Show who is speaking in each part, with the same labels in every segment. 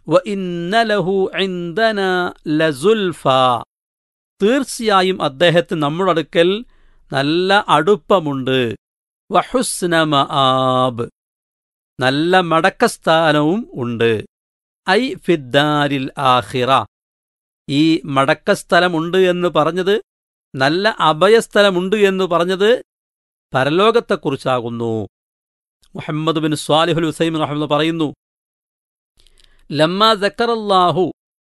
Speaker 1: വ ഇന്നലഹു ഇൻദന ലസുൽഫ തീർച്ചയായും അദ്ദേഹത്തിന് നമ്മുടെ അടുക്കൽ നല്ല അടുപ്പമുണ്ട് വഹുസ്ന മആബ് നല്ല മടക്കസ്ഥാനവും ഉണ്ട് ഐ ഫിദ്ദാരിൽ ആഖിറ ഈ മടക്കസ്ഥലമുണ്ട് എന്ന് പറഞ്ഞത് നല്ല അഭയസ്ഥലമുണ്ട് എന്ന് പറഞ്ഞത് പരലോകത്തെക്കുറിച്ചാകുന്നു മുഹമ്മദ് ബിൻ സ്വാലിഹുൽ ഹുസൈം റഹ്മ പറയുന്നു ലമ്മ ദക്കറല്ലാഹു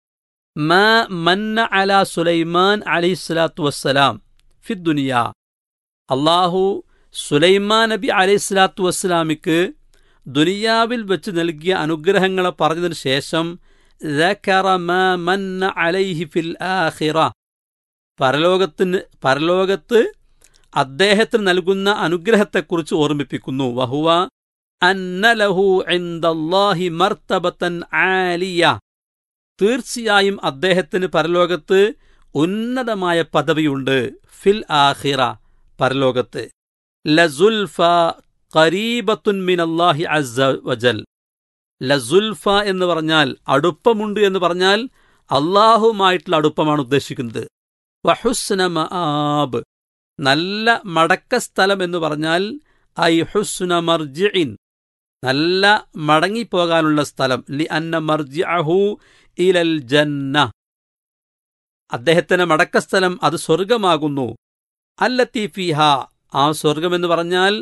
Speaker 1: മാ മന്ന അല സുലൈമാൻ അലൈഹിസ്സലാത്തു വസ്സലാം ഫിദ്ദുനിയ അള്ളാഹു സുലൈമാൻ നബി അലൈഹിസ്സലാത്തു വസ്സലാമിക്ക് ദുനിയാവിൽ വെച്ച് നൽകിയ അനുഗ്രഹങ്ങളെ പറഞ്ഞതിനു ശേഷം ذكر ما من عليه في الآخرة പരലോകത്തിന് പരലോകത്ത് അദ്ദേഹത്തിന് നൽകുന്ന അനുഗ്രഹത്തെക്കുറിച്ച് ഓർമ്മിപ്പിക്കുന്നു വഹുവ അന്നലഹു ഇൻദല്ലാഹി മർത്തബത്തൻ ആലിയ തീർച്ചയായും അദ്ദേഹത്തിന് പരലോകത്ത് ഉന്നതമായ പദവിയുണ്ട് ഫിൽ ആഖിറ പരലോകത്ത് ലസുൽഫ ഖരീബത്തുൻ മിനല്ലാഹി അസ്സ വജൽ ലസുൽഫ എന്ന് പറഞ്ഞാൽ അടുപ്പമുണ്ട് എന്ന് പറഞ്ഞാൽ അള്ളാഹുമായിട്ടുള്ള അടുപ്പമാണ് ഉദ്ദേശിക്കുന്നത് വഹുസ്ന മആബ് നല്ല മടക്ക സ്ഥലം എന്ന് പറഞ്ഞാൽ ഐ ഹുസ്ന മർജിഇൻ നല്ല മടങ്ങിപ്പോകാനുള്ള സ്ഥലം ലി അന്ന മർജിഅഹു ഇലൽ ജന്ന അദ്ദേഹത്തിന്റെ മടക്കസ്ഥലം അത് സ്വർഗമാകുന്നു അല്ലത്തി ഫിഹ ആ സ്വർഗമെന്ന് പറഞ്ഞാൽ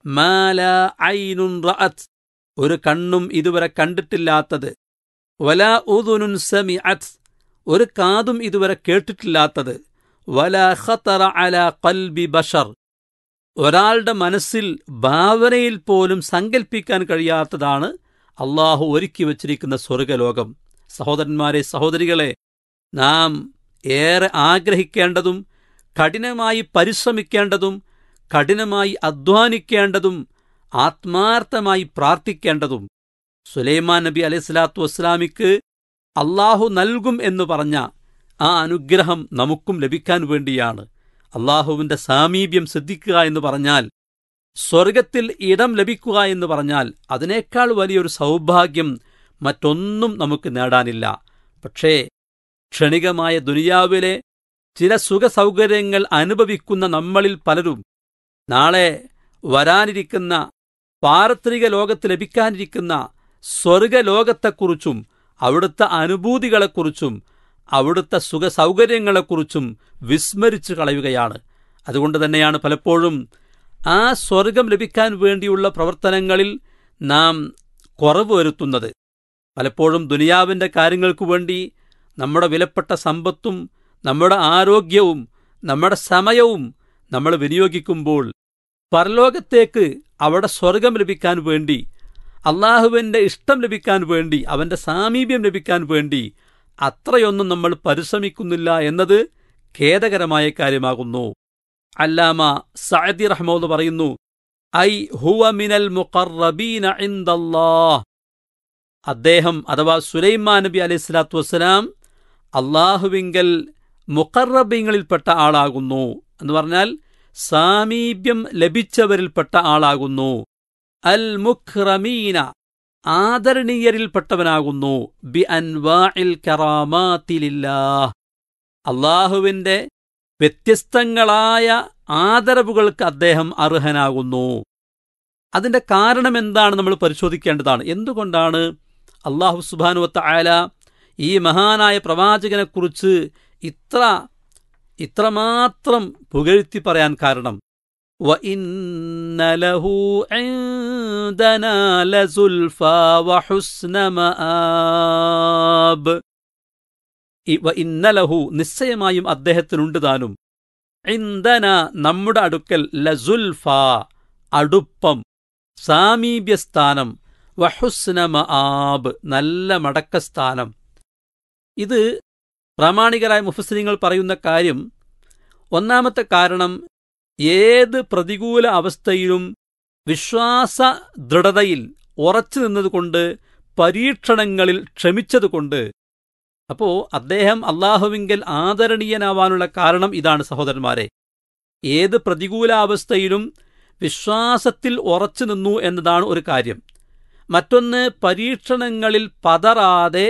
Speaker 1: മാല ഐനുൻ റഅത്ത് ഒരു കണ്ണും ഇതുവരെ കണ്ടിട്ടില്ലാത്തത് വല ഉദുനുൻ സമിഅത്ത് ഒരു കാതും ഇതുവരെ കേട്ടിട്ടില്ലാത്തത് വല ഖതറ അല ഖൽബി ബഷർ ഒരാളുടെ മനസ്സിൽ ഭാവനയിൽ പോലും സങ്കല്പിക്കാൻ കഴിയാത്തതാണ് അള്ളാഹു ഒരുക്കി വച്ചിരിക്കുന്ന സ്വർഗലോകം സഹോദരന്മാരെ സഹോദരികളെ നാം ഏറെ ആഗ്രഹിക്കേണ്ടതും കഠിനമായി പരിശ്രമിക്കേണ്ടതും കഠിനമായി അധ്വാനിക്കേണ്ടതും ആത്മാർത്ഥമായി പ്രാർത്ഥിക്കേണ്ടതും സുലൈമാൻ നബി അലൈഹി സ്വലാത്തു വസ്സലാമിക്ക് അള്ളാഹു നൽകും എന്ന് പറഞ്ഞ ആ അനുഗ്രഹം നമുക്കും ലഭിക്കാൻ വേണ്ടിയാണ് അള്ളാഹുവിന്റെ സാമീപ്യം ശ്രദ്ധിക്കുക എന്ന് പറഞ്ഞാൽ സ്വർഗത്തിൽ ഇടം ലഭിക്കുക എന്ന് പറഞ്ഞാൽ അതിനേക്കാൾ വലിയൊരു സൗഭാഗ്യം മറ്റൊന്നും നമുക്ക് നേടാനില്ല പക്ഷേ ക്ഷണികമായ ദുനിയാവിലെ ചില സുഖസൗകര്യങ്ങൾ അനുഭവിക്കുന്ന നമ്മളിൽ പലരും നാളെ വരാനിരിക്കുന്ന പാരത്രിക ലോകത്ത് ലഭിക്കാനിരിക്കുന്ന സ്വർഗലോകത്തെക്കുറിച്ചും അവിടുത്തെ അനുഭൂതികളെക്കുറിച്ചും അവിടുത്തെ സുഖസൗകര്യങ്ങളെക്കുറിച്ചും വിസ്മരിച്ചു കളയുകയാണ് അതുകൊണ്ട് തന്നെയാണ് പലപ്പോഴും ആ സ്വർഗം ലഭിക്കാൻ വേണ്ടിയുള്ള പ്രവർത്തനങ്ങളിൽ നാം കുറവ് വരുത്തുന്നത് പലപ്പോഴും ദുനിയാവിന്റെ കാര്യങ്ങൾക്കു വേണ്ടി നമ്മുടെ വിലപ്പെട്ട സമ്പത്തും നമ്മുടെ ആരോഗ്യവും നമ്മുടെ സമയവും നമ്മൾ വിനിയോഗിക്കുമ്പോൾ പരലോകത്തേക്ക് അവിടെ സ്വർഗം ലഭിക്കാൻ വേണ്ടി അള്ളാഹുവിൻ്റെ ഇഷ്ടം ലഭിക്കാൻ വേണ്ടി അവൻ്റെ സാമീപ്യം ലഭിക്കാൻ വേണ്ടി അത്രയൊന്നും നമ്മൾ പരിശ്രമിക്കുന്നില്ല എന്നത് ഖേദകരമായ കാര്യമാകുന്നു അല്ലാമ സഅദി റഹ്മോന്ന് പറയുന്നു ഐ ഹുവ മിനൽ മുഖറബീന ഇൻദല്ലാഹ് അദ്ദേഹം അഥവാ സുലൈമാൻ നബി അലൈഹി സ്വലാത്തു വസ്സലാം അള്ളാഹുവിങ്കൽ മുഖറബീങ്ങളിൽപ്പെട്ട ആളാകുന്നു എന്ന് പറഞ്ഞാൽ സാമീപ്യം ലഭിച്ചവരിൽപ്പെട്ട ആളാകുന്നു അൽ മുഖ്റമീന ആദരണീയരിൽപ്പെട്ടവനാകുന്നു ബി അൻവാഇൽ കറാമാത്തിലില്ലാഹ് അള്ളാഹുവിന്റെ വ്യത്യസ്തങ്ങളായ ആദരവുകൾക്ക് അദ്ദേഹം അർഹനാകുന്നു അതിന്റെ കാരണം എന്താണ് നമ്മൾ പരിശോധിക്കേണ്ടതാണ് എന്തുകൊണ്ടാണ് അള്ളാഹു സുബാനുവത്ത ആല ഈ മഹാനായ പ്രവാചകനെക്കുറിച്ച് ഇത്ര ഇത്രമാത്രം പുകഴ്ത്തി പറയാൻ കാരണം وَإِنَّ لَهُ عِندَنَا لَزُلْفَى وَحُسْنَ مَآب് ഇന്നലഹു നിശ്ചയമായും അദ്ദേഹത്തിനുണ്ട് താനും ഇന്ധന നമ്മുടെ അടുക്കൽ ലസുൽഫ അടുപ്പം സാമീപ്യസ്ഥാനം വഹുസ്ന മആബ് നല്ല മടക്കസ്ഥാനം ഇത് പ്രാമാണികരായ മുഫസ്ലിങ്ങൾ പറയുന്ന കാര്യം ഒന്നാമത്തെ കാരണം ഏത് പ്രതികൂല അവസ്ഥയിലും വിശ്വാസ ദൃഢതയിൽ ഉറച്ചു നിന്നതുകൊണ്ട് പരീക്ഷണങ്ങളിൽ ക്ഷമിച്ചതുകൊണ്ട് അപ്പോ അദ്ദേഹം അള്ളാഹുവിങ്കൽ ആദരണീയനാവാനുള്ള കാരണം ഇതാണ് സഹോദരന്മാരെ ഏത് പ്രതികൂലാവസ്ഥയിലും വിശ്വാസത്തിൽ ഉറച്ചു നിന്നു എന്നതാണ് ഒരു കാര്യം മറ്റൊന്ന് പരീക്ഷണങ്ങളിൽ പതറാതെ